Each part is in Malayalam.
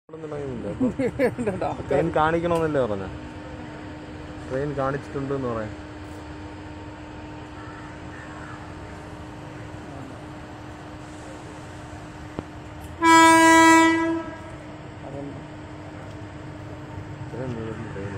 ട്രെയിൻ കാണിക്കണമെന്നല്ലേ പറഞ്ഞ ട്രെയിൻ കാണിച്ചിട്ടുണ്ട് എന്ന് പറയാം ഇത്രയും ദൂരം ട്രെയിൻ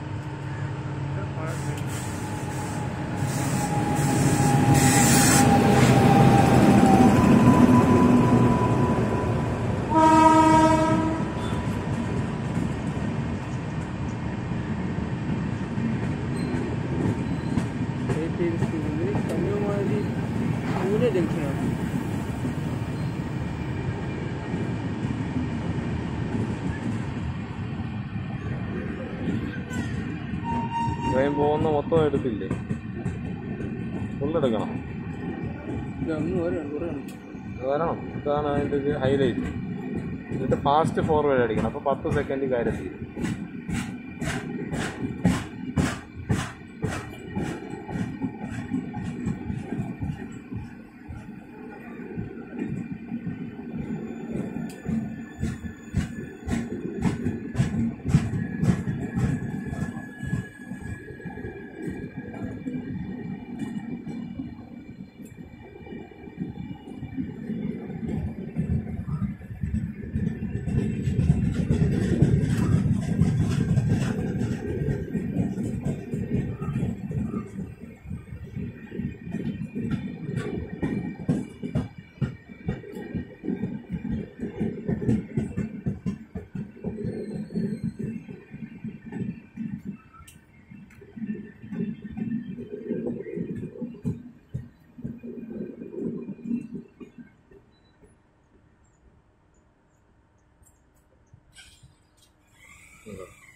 കന്യാകുമാരി പൂനെ ജംഗ്ഷനാണ് ട്രെയിൻ പോകുന്ന മൊത്തം എടുത്തില്ലേ ഫുള്ളെടുക്കണം ഇത് അങ്ങ് വരെയാണ് കുറേ ഉണ്ട് വരണം ഇതാണ് അതിൻ്റെ ഒരു ഹൈലൈറ്റ് എന്നിട്ട് ഫാസ്റ്റ് ഫോർവേഡ് അടിക്കണം അപ്പോൾ പത്ത് സെക്കൻഡ് കാര്യം തീരും ഇതാ.